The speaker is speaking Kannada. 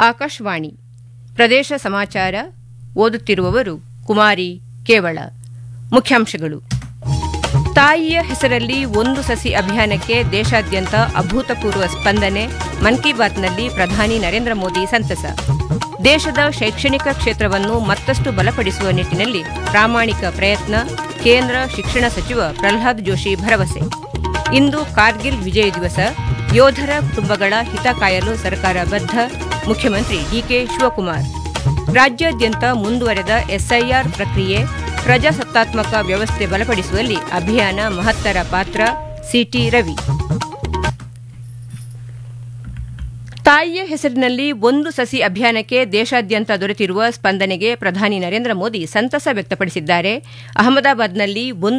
ಆಕಾಶವಾಣಿ ಪ್ರದೇಶ ಸಮಾಚಾರ ಓದುತ್ತಿರುವವರು ಕುಮಾರಿ ಕೇವಳ ಮುಖ್ಯಾಂಶಗಳು ತಾಯಿಯ ಹೆಸರಲ್ಲಿ ಒಂದು ಸಸಿ ಅಭಿಯಾನಕ್ಕೆ ದೇಶಾದ್ಯಂತ ಅಭೂತಪೂರ್ವ ಸ್ಪಂದನೆ ಮನ್ ಕಿ ಬಾತ್ನಲ್ಲಿ ಪ್ರಧಾನಿ ನರೇಂದ್ರ ಮೋದಿ ಸಂತಸ ದೇಶದ ಶೈಕ್ಷಣಿಕ ಕ್ಷೇತ್ರವನ್ನು ಮತ್ತಷ್ಟು ಬಲಪಡಿಸುವ ನಿಟ್ಟಿನಲ್ಲಿ ಪ್ರಾಮಾಣಿಕ ಪ್ರಯತ್ನ ಕೇಂದ್ರ ಶಿಕ್ಷಣ ಸಚಿವ ಪ್ರಹ್ಲಾದ್ ಜೋಶಿ ಭರವಸೆ ಇಂದು ಕಾರ್ಗಿಲ್ ವಿಜಯ ದಿವಸ ಯೋಧರ ಕುಟುಂಬಗಳ ಹಿತ ಕಾಯಲು ಸರ್ಕಾರ ಬದ್ಧ ಮುಖ್ಯಮಂತ್ರಿ ಡಿಕೆ ಶಿವಕುಮಾರ್ ರಾಜ್ಯಾದ್ಯಂತ ಮುಂದುವರೆದ ಎಸ್ಐಆರ್ ಪ್ರಕ್ರಿಯೆ ಪ್ರಜಾಸತ್ತಾತ್ಮಕ ವ್ಯವಸ್ಥೆ ಬಲಪಡಿಸುವಲ್ಲಿ ಅಭಿಯಾನ ಮಹತ್ತರ ಪಾತ್ರ ಸಿಟಿ ರವಿ ತಾಯಿಯ ಹೆಸರಿನಲ್ಲಿ ಒಂದು ಸಸಿ ಅಭಿಯಾನಕ್ಕೆ ದೇಶಾದ್ಯಂತ ದೊರೆತಿರುವ ಸ್ಪಂದನೆಗೆ ಪ್ರಧಾನಿ ನರೇಂದ್ರ ಮೋದಿ ಸಂತಸ ವ್ಯಕ್ತಪಡಿಸಿದ್ದಾರೆ ಅಹಮದಾಬಾದ್ನಲ್ಲಿ ಒಂದು